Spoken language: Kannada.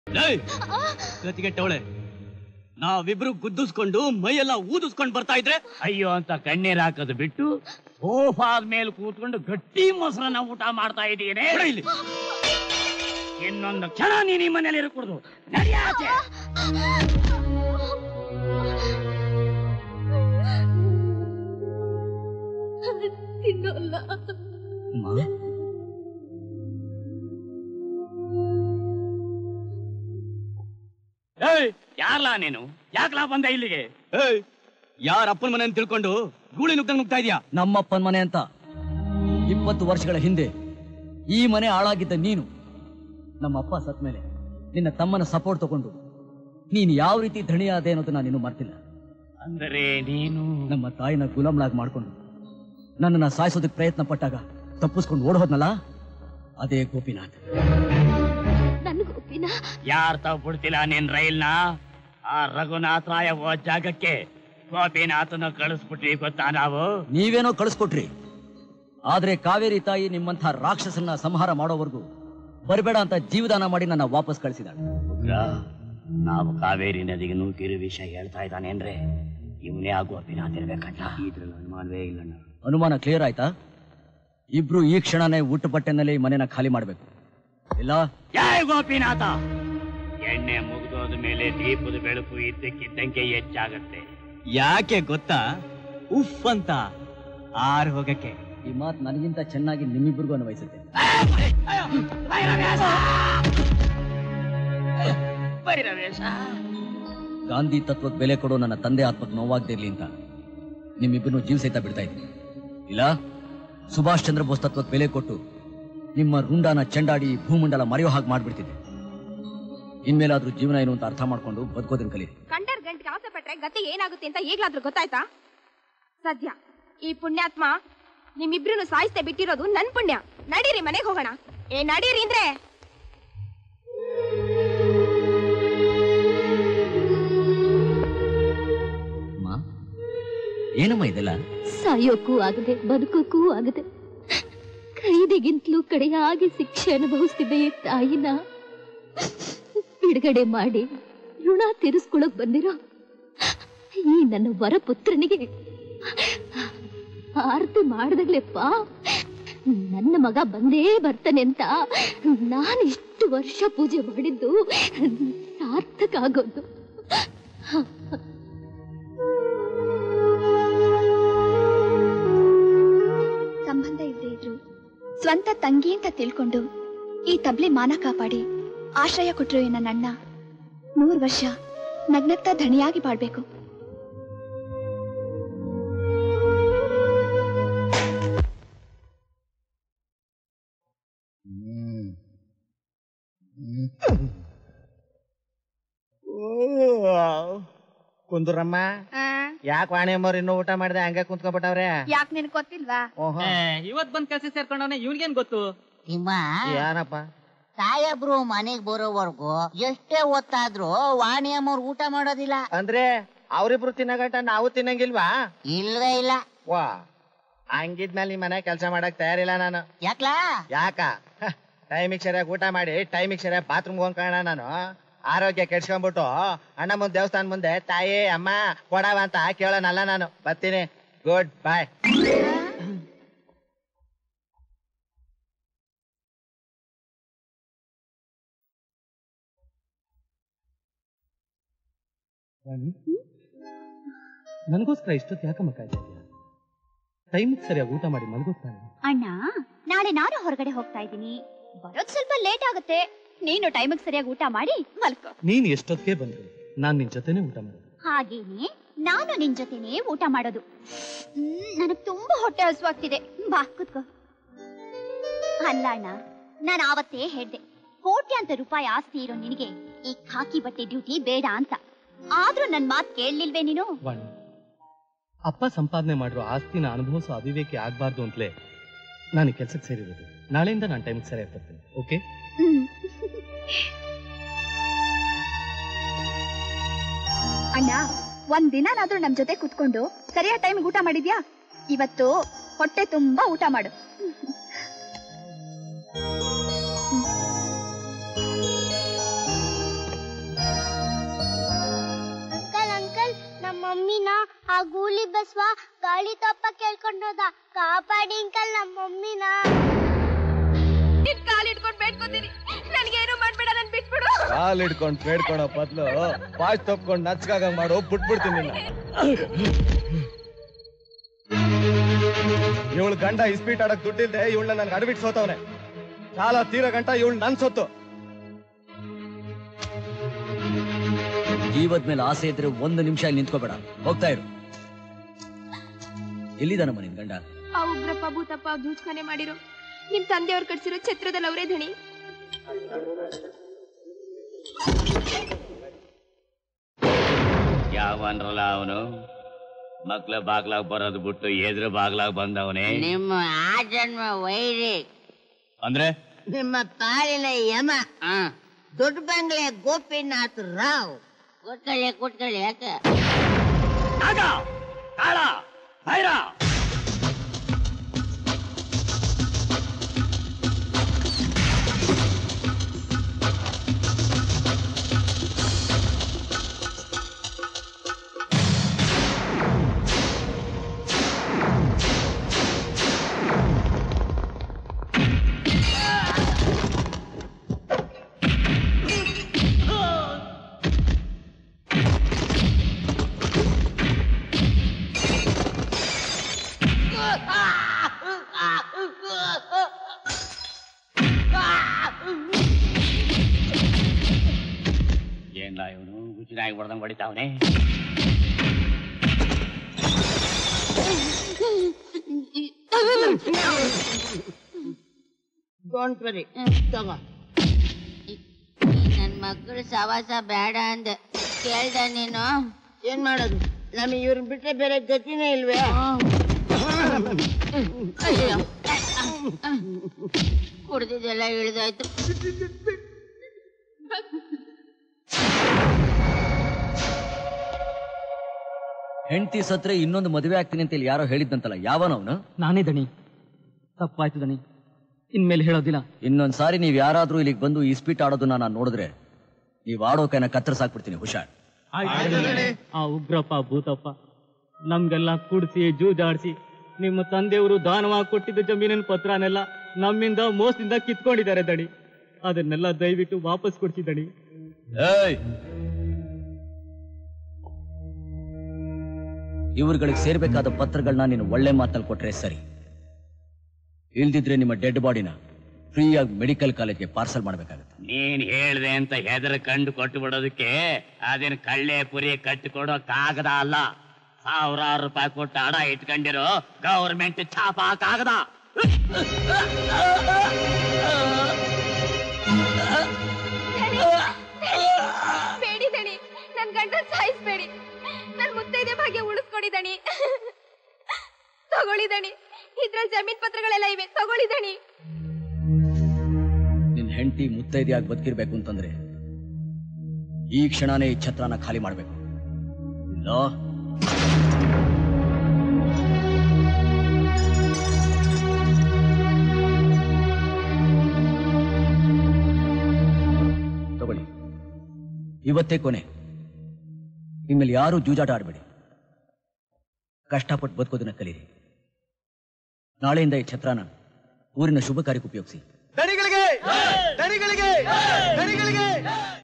ಗತಿಗೆಟ್ಟವಳೆ ನಾವಿಬ್ರು ಗುದ್ದಿಸ್ಕೊಂಡು ಮೈಯೆಲ್ಲ ಊದಿಸ್ಕೊಂಡು ಬರ್ತಾ ಇದ್ರೆ ಅಯ್ಯೋ ಅಂತ ಕಣ್ಣೀರ್ ಹಾಕೋದು ಬಿಟ್ಟು ಸೋಫಾದ ಮೇಲೆ ಕೂತ್ಕೊಂಡು ಗಟ್ಟಿ ಮೊಸರನ್ನ ಊಟ ಮಾಡ್ತಾ ಇದ್ದೀನಿ ಕೊಡು ಇಲ್ಲಿ. ಇನ್ನೊಂದು ಕ್ಷಣ ನೀನ್ ಈ ಮನೇಲಿ ಇರಕೂಡ್ದು ನಡಿಯಾಚೆ ತಿನ್ನೋಲ್ಲ ಏಯ್ ಯಾರ್ಲಾ ನೀನು ಯಾಕ್ಲಾ ಬಂದ ಇಲ್ಲಿಗೆ ಏಯ್ ಯಾರ ಅಪ್ಪನ ಮನೆ ಅಂತ ತಿಳ್ಕೊಂಡು ಗೂಳಿ ನುಗ್ಗಂಗ್ ನುಗ್ತಾ ಇದೀಯಾ ನಮ್ಮಪ್ಪನ ಮನೆ ಅಂತ ಇಪ್ಪತ್ತು ವರ್ಷಗಳ ಹಿಂದೆ ಈ ಮನೆ ಹಾಳಾಗಿದ್ದ ನೀನು ನಮ್ಮಪ್ಪ ಸತ್ ಮೇಲೆ ನಿನ್ನ ತಮ್ಮನ ಸಪೋರ್ಟ್ ತಗೊಂಡು ನೀನು ಯಾವ ರೀತಿ ಧಣಿಯಾದೆ ಅನ್ನೋದು ನಾನು ಇನ್ನೂ ಮರ್ತಿಲ್ಲ ಅಂದರೆ ನೀನು ನಮ್ಮ ತಾಯಿನ ಗುಲಾಮ್ನಾಗ್ ಮಾಡ್ಕೊಂಡು ನನ್ನನ್ನ ಸಾಯಿಸೋದಕ್ಕೆ ಪ್ರಯತ್ನ ಪಟ್ಟಾಗ ತಪ್ಪಿಸ್ಕೊಂಡು ಓಡೋದ್ನಲ್ಲ ಅದೇ ಗೋಪಿನಾಥ್ ನನ್ಗೊಪ್ಪಿನ ಯಾರ್ ತಾವ್ ಬಿಡ್ತಿಲ್ಲ ನೀನ್ ರೈಲ್ನ ಆ ರಘುನಾಥ ರಾಯ ಹೋದ ಜಾಗಕ್ಕೆ ಗೋಪಿನಾಥನ ಕಳಿಸ್ಬಿಟ್ವಿ ಗೊತ್ತಾ ನಾವು ನೀವೇನೋ ಕಳಿಸ್ಕೊಟ್ರಿ ಆದ್ರೆ ಕಾವೇರಿ ತಾಯಿ ನಿಮ್ಮಂಥ ರಾಕ್ಷಸನ್ನ ಸಂಹಾರ ಮಾಡೋವರೆಗೂ ಬರಬೇಡ ಅಂತ ಜೀವದಾನ ಮಾಡಿ ನನ್ನ ವಾಪಸ್ ಕಳಿಸಿದಾಳೆ ಉಗ್ರ, ನಾವು ಕಾವೇರಿ ನದಿಗೆ ನೂಕಿರೋ ವಿಷಯ ಹೇಳ್ತಾ ಇದ್ದಾನೆ ಅಂದ್ರೆ ಇವನೇ ಆ ಗೋಪಿನಾಥ್ ಇರ್ಬೇಕಂತ ಇದ್ರಲ್ಲಿ ಅನುಮಾನವೇ ಇಲ್ಲಣ್ಣ ಅನುಮಾನ ಕ್ಲಿಯರ್ ಆಯ್ತಾ ಇಬ್ರು ಈ ಕ್ಷಣನೇ ಊಟ ಬಟ್ಟೆನಲ್ಲಿ ಈ ಮನೆನ ಖಾಲಿ ಮಾಡ್ಬೇಕು ಇಲ್ಲ ಜಯ ಗೋಪಿನಾಥ ಎಣ್ಣೆ ಮುಗಿದೋದ ಮೇಲೆ ದೀಪದ ಬೆಳಕು ಇದ್ದಕ್ಕಿದ್ದಂಗೆ ಹೆಚ್ಚಾಗತ್ತೆ ಯಾಕೆ ಗೊತ್ತಾ ಉಫ್ ಅಂತ ಆರ್ ಹೋಗಕ್ಕೆ ಈ ಮಾತು ನನಗಿಂತ ಚೆನ್ನಾಗಿ ನಿಮ್ಮಿಬ್ಬರಿಗೂ ಅನ್ವಯಿಸುತ್ತೆ ಗಾಂಧಿ ತತ್ವಕ್ಕೆ ಬೆಲೆ ಕೊಡೋ ನನ್ನ ತಂದೆ ಆತ್ಮಕ್ಕೆ ನೋವಾಗದಿರ್ಲಿ ಅಂತ ನಿಮ್ಮಿಬ್ಬರನ್ನು ಜೀವ ಸಹಿತ ಬಿಡ್ತಾ ಇದ್ದೀನಿ ಇಲ್ಲ ಸುಭಾಷ್ ಚಂದ್ರ ಬೋಸ್ ತತ್ವಕ್ಕೆ ಬೆಲೆ ಕೊಟ್ಟು ನಿಮ್ಮ ರುಂಡಾನ ಚೆಂಡಾಡಿ ಭೂಮಂಡಲ ಮರೆಯೋ ಹಾಗೆ ಮಾಡ್ಬಿಡ್ತಿದ್ದೆ ಇನ್ಮೇಲಾದ್ರೂ ಜೀವನ ಏನು ಅಂತ ಅರ್ಥ ಮಾಡ್ಕೊಂಡು ಬದುಕೋದನ್ನ ಕಲೀರಿ ಕಂಡರ್ ಗಂಟ್ಗೆ ಆಸೆ ಪಟ್ರೆ ಗತಿ ಏನಾಗುತ್ತೆ ಅಂತ ಈಗ್ಲಾದ್ರೂ ಗೊತ್ತಾಯ್ತಾ ಸದ್ಯ ಈ ಪುಣ್ಯಾತ್ಮ ನಿಮ್ಮಿಬ್ರು ಸಾಯಿಸ್ತೆ ಬಿಟ್ಟಿರೋದು ನನ್ ಪುಣ್ಯ ನಡೀರಿ ಮನೆಗೆ ಹೋಗೋಣ ಏ ನಡೀರಿ ಅಂದ್ರೆ ಅಮ್ಮ ಏನಮ್ಮ ಇದೆಲ್ಲ ಸಾಯೋಕ್ಕೂ ಆಗದೆ ಬದುಕೋಕ್ಕೂ ಆಗದೆ ಕೈದಿಗಿಂತಲೂ ಕಡೆಯಾಗಿ ಶಿಕ್ಷೆ ಅನುಭವಿಸ್ತಿದ್ದ ಈ ತಾಯಿನ ಬಿಡುಗಡೆ ಮಾಡಿ ಋಣ ತೀರಿಸ್ಕೊಳಕ್ ಬಂದಿರೋ ಈ ನನ್ನ ವರ ಪುತ್ರನಿಗೆ ಆರತಿ ಮಾಡ್ದಾಗ್ಲೆಪ್ಪ ನನ್ನ ಮಗ ಬಂದೇ ಬರ್ತಾನೆ ಅಂತ ನಾನು ಇಷ್ಟು ವರ್ಷ ಪೂಜೆ ಮಾಡಿದ್ದು ಸಾರ್ಥಕ ಆಗೋದು ಸಂಬಂಧ ಇಲ್ಲದೆ ಇದ್ರು ಸ್ವಂತ ತಂಗಿ ಅಂತ ತಿಳ್ಕೊಂಡು ಈ ತಬ್ಲೆ ಮಾನ ಕಾಪಾಡಿ ಆಶ್ರಯ ಕೊಟ್ರು ಈ ನನ್ನ ಅಣ್ಣ ನೂರ್ ವರ್ಷ ನಗ್ನಗ್ತಾ ಧಣಿಯಾಗಿ ಬಾಳ್ಬೇಕು ಕುಂದ್ರಮ್ಮ ಯಾಕೆ ವಾಣಿ ಅಮ್ಮವ್ರು ಇನ್ನೂ ಊಟ ಮಾಡಿದೆ ಹಂಗೆ ಕುಂತ್ಕೊಬಿಟ್ಟವ್ರೆ ಯಾಕೆ ನಿನ್ ಗೊತ್ತಿಲ್ವಾ ಓಹೋ ಇವತ್ ಬಂದ್ ಕೆಲಸ ಸೇರ್ಕೊಂಡವನೆ ಇವ್ನಿಗೇನ್ ಗೊತ್ತು ತಿಮ್ಮ ಏನಪ್ಪ ಸಾಯಬ್ರು ಮನೆಗ್ ಬರೋವರ್ಗು ಎಷ್ಟೇ ಹೊತ್ತಾದ್ರೂ ವಾಣಿ ಅಮ್ಮವ್ರು ಊಟ ಮಾಡೋದಿಲ್ಲ ಅಂದ್ರೆ ಅವ್ರಿಬ್ರು ತಿನ್ನಗಂಟ ನಾವು ತಿನ್ನಂಗಿಲ್ವಾ ಇಲ್ವೇ ಇಲ್ಲ ವಾ ಹಂಗಿದ್ಮೇಲೆ ಈ ಮನೆ ಕೆಲಸ ಮಾಡಕ್ ತಯಾರಿಲ್ಲ ನಾನು ಯಾಕ್ಲಾ ಯಾಕ ಟೈಮಿಗೆ ಸರಿಯಾಗಿ ಊಟ ಮಾಡಿ ಟೈಮಿಗೆ ಸರಿಯಾಗಿ ಬಾತ್ರೂಮ್ಗೆ ಹೋಗ್ಕೋಣ ನಾನು ಆರೋಗ್ಯ ಕೆಡ್ಸ್ಕೊಂಡ್ಬಿಟ್ಟು ಅಣ್ಣ ಮುಂದೆ ದೇವಸ್ಥಾನ ಮುಂದೆ ತಾಯಿ ಅಮ್ಮ ಕೊಡವ ಅಂತ ಕೇಳೋನಲ್ಲ ನಾನು ಬರ್ತೀನಿ ಗುಡ್ ಬಾಯ್ ನನಗೋಸ್ಕರ ಇಷ್ಟೊತ್ತು ಯಾಕಮ್ಮ ಕಾಯ್ತಾ ಇದೆಯಾ ಟೈಮ್ ಸರಿಯಾಗಿ ಊಟ ಮಾಡಿ ಮಲಗುತ್ತಾನೆ ಅಣ್ಣ ನಾಳೆ ನಾನು ಹೊರಗಡೆ ಹೋಗ್ತಾ ಇದ್ದೀನಿ ಬರೋದ್ ಸ್ವಲ್ಪ ಲೇಟ್ ಆಗುತ್ತೆ ನೀನು ಟೈಮಿಗೆ ಸರಿಯಾಗಿ ಊಟ ಮಾಡಿ ಮಲ್ಕೋ ನೀನ್ ಎಷ್ಟೊತ್ತಿಗೆ ಬಂದ್ರು ನಾನ್ ನಿನ್ ಜೊತೆನೆ ಊಟ ಮಾಡೋದು ಹಾಗೇನೆ ನಾನು ನಿನ್ ಜೊತೆನೆ ಊಟ ಮಾಡೋದು ಹ್ಮ್ ನನಗ್ ತುಂಬಾ ಹೊಟ್ಟೆ ಹಸುವಾಗ್ತಿದೆ ಬಾ ಕುತ್ಕೋ ಅಲ್ಲ ಅಣ್ಣ ನಾನು ಆವತ್ತೇ ಹೇಳ್ದೆ ಕೋಟ್ಯಾಂತರ ರೂಪಾಯಿ ಆಸ್ತಿ ಇರೋ ನಿನಗೆ ಈ ಖಾಕಿ ಬಟ್ಟೆ ಡ್ಯೂಟಿ ಬೇಡ ಅಂತ ಆದ್ರೂ ನನ್ ಮಾತ್ ಕೇಳಲಿಲ್ವೇ ನೀನು ವಾಣಿ ಅಪ್ಪ ಸಂಪಾದನೆ ಮಾಡಿರೋ ಆಸ್ತಿನ ಅನುಭವಿಸೋ ಅವಿವೇಕಿ ಆಗ್ಬಾರ್ದು ಅಂತಲೇ ನಾನು ಈ ಕೆಲ್ಸಕ್ಕೆ ಸೇರಿರೋದು ನಾಳೆಯಿಂದ ನಾನು ಟೈಮಿಗೆ ಸರಿಯಾಗಿ ಬರ್ತೀನಿ ಓಕೆ ಹ್ಮ್. ಅಣ್ಣ ಒಂದ್ ದಿನಾನಾದ್ರೂ ನಮ್ ಜೊತೆ ಕುತ್ಕೊಂಡು ಸರಿಯಾದ ಟೈಮಿಗೆ ಊಟ ಮಾಡಿದ್ಯಾ ಇವತ್ತು ಹೊಟ್ಟೆ ತುಂಬಾ ಊಟ ಮಾಡು ಬಸವ ಗಾಳಿ ತಪ್ಪ ಕೇಳ್ಕೊಂಡೋದ ಕಾಪಾಡಿ ಅಂಕಲ್ ನಮ್ಮ ಮಮ್ಮಿನ ನಿನ್ ಕಾಲ್ ಇಟ್ಕೊಂಡ್ ಬೇಡ್ಕೊತೀನಿ ನನ್ಗೇನು ಮಾಡ್ಬೇಡ ನನ್ ಬಿಟ್ಬಿಡು ಕಾಲ್ ಹಿಡ್ಕೊಂಡ್ ಬೇಡ್ಕೊಳೋ ಬದ್ಲು ಪಾಚ್ ತಪ್ಕೊಂಡ್ ನಚ್ಕಾಗ ಮಾಡು ಬಿಟ್ಬಿಡ್ತೀನಿ ಇವಳು ಗಂಡ ಇಸ್ಪೀಟ್ ಆಡಕ್ ದುಡ್ಡಿಲ್ದೆ ಇವಳನ್ನ ನನ್ಗೆ ಅಡ್ಬಿಟ್ ಸೋತವ್ನೆ ಸಾಲ ತೀರ ಗಂಟ ಇವಳು ನನ್ ಸೊತ್ತು ಜೀವದ ಮೇಲೆ ಆಸೆ ಇದ್ರೆ ಒಂದು ನಿಮಿಷ ಇಲ್ಲಿ ನಿಂತ್ಕೋಬೇಡ ಹೋಗ್ತಾ ಇರು ಎಲ್ಲಿದಾನಮ್ಮ ನಿನ್ ಗಂಡ ಆ ಉಗ್ರಪ್ಪ ಭೂತಪ್ಪ ದೂಚ್ಖಾನೆ ಮಾಡಿರೋ ನಿಮ್ ತಂದೆಯವ್ರು ಕಟ್ಸಿರೋ ಛತ್ರದಲ್ಲಿ ಅವರೇ ಧಣಿ ಯಾವನ್ರಲ್ಲ ಅವನು ಮಕ್ಳ ಬಾಗ್ಲಾಗ್ ಬರೋದು ಬಿಟ್ಟು ಎದುರು ಬಾಗ್ಲಾಗ್ ಬಂದವನೇ ನಿಮ್ಮ ಆ ಜನ್ಮ ವೈರಿ ಅಂದ್ರೆ ನಿಮ್ಮ ಪಾಲಿನ ಯಮ ದೊಡ್ಡ ಬಂಗ್ಲೆ ಗೋಪಿನಾಥ್ ರಾವ್ ಕೊಟ್ಕೊಳ್ಳಿ ಕೊಟ್ಕೊಳ್ಳಿ ಯಾಕೆ ನಾಗ ಕಾಳ ಭೈರ ಏನ್ಲ ಇವನು ಗುಚ್ಚಿನಾಗಿ ಹೊಡೆದಂಗ್ ಹೊಡಿತಾವನೆ ಡೋಂಟ್ ವರಿ ತಗೋ ನನ್ ಮಕ್ಕಳು ಸವಾಸ ಬೇಡ ಅಂದೆ ಕೇಳ್ದ ನೀನು ಏನ್ ಮಾಡೋದು ನಮಗೆ ಇವ್ರನ್ನ ಬಿಟ್ರೆ ಬೇರೆ ಗತಿನೇ ಇಲ್ವೇ ಅಯ್ಯೋ ಕುಡ್ದಿದ್ದೆಲ್ಲ ಇಳಿದಾಯ್ತು ಹೆಂಡತಿ ಸತ್ರೆ ಇನ್ನೊಂದು ಮದುವೆ ಆಗ್ತೀನಿ ಅಂತ ಇಲ್ಲಿ ಯಾರೋ ಹೇಳಿದ್ದಂತಲ್ಲ ಯಾವನವನು ನಾನೇ ದಣಿ ತಪ್ಪಾಯ್ತು ದಣಿ ಇನ್ಮೇಲೆ ಹೇಳೋದಿಲ್ಲ ಇನ್ನೊಂದ್ ಸಾರಿ ನೀವ್ ಯಾರಾದ್ರೂ ಇಲ್ಲಿಗೆ ಬಂದು ಇಸ್ಪೀಟ್ ಆಡೋದನ್ನ ನಾನು ನೋಡಿದ್ರೆ ನೀವ್ ಆಡೋ ಕೈನ ಕತ್ತರಿಸಾಕ್ಬಿಡ್ತೀನಿ ಹುಷಾರ್ ಆ ಉಗ್ರಪ್ಪ ಭೂತಪ್ಪ ನಮ್ಗೆಲ್ಲ ಕುಡಿಸಿ ಜೂಜಾಡ್ಸಿ ನಿಮ್ಮ ತಂದೆಯವರು ದಾನವಾಗಿ ಕೊಟ್ಟಿದ್ದ ಜಮೀನಿನ ಪತ್ರನೆಲ್ಲ ನಮ್ಮಿಂದ ಮೋಸದಿಂದ ಕಿತ್ಕೊಂಡಿದ್ದಾರೆ ದಣಿ ಅದನ್ನೆಲ್ಲ ದಯವಿಟ್ಟು ವಾಪಸ್ ಕೊಡ್ಸಿ ದಣಿ ಏಯ್ ಇವ್ರುಗಳಿಗೆ ಸೇರ್ಬೇಕಾದ ಪತ್ರಗಳನ್ನ ನೀನು ಒಳ್ಳೆ ಮಾತಲ್ಲಿ ಕೊಟ್ರೆ ಸರಿ ಇಲ್ದಿದ್ರೆ ನಿಮ್ಮ ಡೆಡ್ ಬಾಡಿನ ಫ್ರೀಯಾಗಿ ಮೆಡಿಕಲ್ ಕಾಲೇಜ್ಗೆ ಪಾರ್ಸಲ್ ಮಾಡ್ಬೇಕಾಗತ್ತೆ ನೀನ್ ಹೇಳ್ದೆ ಅಂತ ಹೆದರ ಕಂಡು ಕೊಟ್ಟು ಬಿಡೋದಕ್ಕೆ ಅದೇನ್ ಕಳ್ಳೆ ಪುರಿ ಕಟ್ಟಿ ಕೊಡೋ ಕಾಗದ ಅಲ್ಲ ಸಾವಿರಾರು ರೂಪಾಯಿ ಕೊಟ್ಟು ಹಣ ಇಟ್ಕೊಂಡಿರೋ ಗೌರ್ಮೆಂಟ್ ಛಾಪ ಕಾಗದ ಬೇಡಿ ದಣಿ ನನ್ ಗಂಡ ಸಾಯಿಸ್ಬೇಡಿ ನನ್ ಮುತ್ತೈದೆ ಭಾಗ್ಯ ಉಳಿಸ್ಕೊಡಿ ದಣಿ ತಗೊಳ್ಳಿ ದಣಿ ಇದ್ರಲ್ಲಿ ಜಮೀನ್ ಪತ್ರಗಳೆಲ್ಲ ಇವೆ ತಗೊಳ್ಳಿ ದಣಿ ನಿನ್ ಹೆಂಡತಿ ಮುತ್ತೈದೆಯಾಗಿ ಬದುಕಿರ್ಬೇಕು ಅಂತಂದ್ರೆ ಈ ಕ್ಷಣನೇ ಈ ಛತ್ರನ ಖಾಲಿ ಮಾಡ್ಬೇಕು ಇಲ್ಲ ತಗೊಳ್ಳಿ ಇವತ್ತೇ ಕೊನೆ ಇನ್ಮೇಲೆ ಯಾರು ಜೂಜಾಟ ಆಡಬೇಡಿ ಕಷ್ಟಪಟ್ಟು ಬದುಕೋದನ್ನ ಕಲೀರಿ ನಾಳೆಯಿಂದ ಈ ಛತ್ರನ ಊರಿನ ಶುಭ ಕಾರ್ಯಕ್ಕೆ ಉಪಯೋಗಿಸಿ ದಣಿಗಳಿಗೆ ದಣಿಗಳಿಗೆ ದಣಿಗಳಿಗೆ